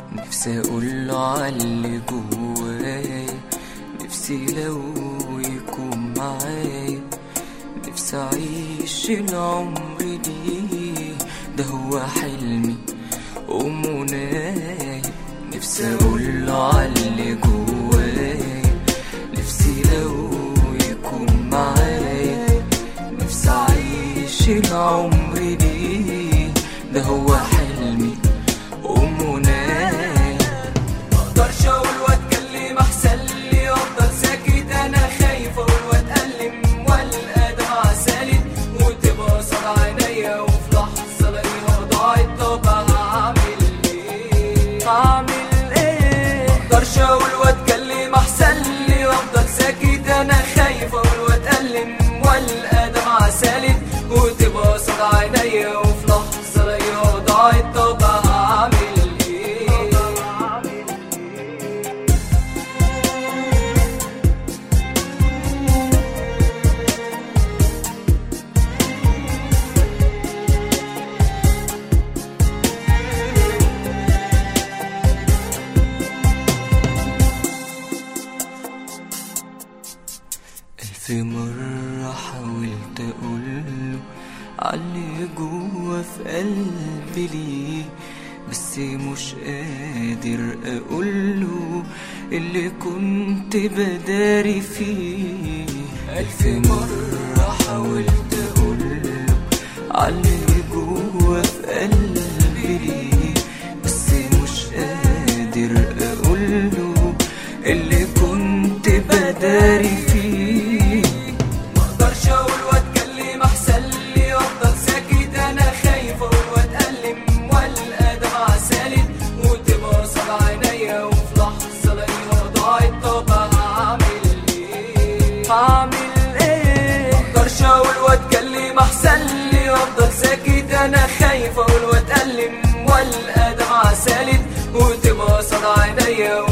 نفسي اقوله عاللي جواي نفسي لو يكون معايا نفسي اعيش العمر ليه ده هو حلمي ومناي نفسي اقوله عاللي جواي نفسي لو يكون معايا نفسي اعيش العمر ليه ده هو حلمي ومناي مقدرش اقول واتكلم احسن لي افضل ساكت انا خايف اقول واتألم والقى دمعة سالت وتبقى صدى عينيا وفي لحظة الاقيها ضاعت طب هعمل ايه اعمل ايه مقدرش اقول واتكلم احسن لي افضل ساكت انا خايف اقول واتألم والقى دمعة سالت وتبقى صدى عينيا وفي لحظة الاقيها ضاعت طب هعمل ايه ألف مرة حاولت أقوله عاللي جوا في قلبي ليه بس مش قادر أقوله اللي كنت بداري فيه ألف مرة حاولت أقوله عاللي جوا في قلبي ليه بس مش قادر أقوله اللي كنت بداري فيه مقدرش اقول واتكلم احسن لي افضل ساكت انا خايف اقول واتألم والقى دمعة سالت وتبقى صدى عينيا وفي لحظة الاقيها ضاعت طب هعمل ايه هعمل ايه مقدرش اقول واتكلم احسن لي افضل ساكت انا خايف اقول واتألم والقى دمعة سالت وتبقى صدى عينيا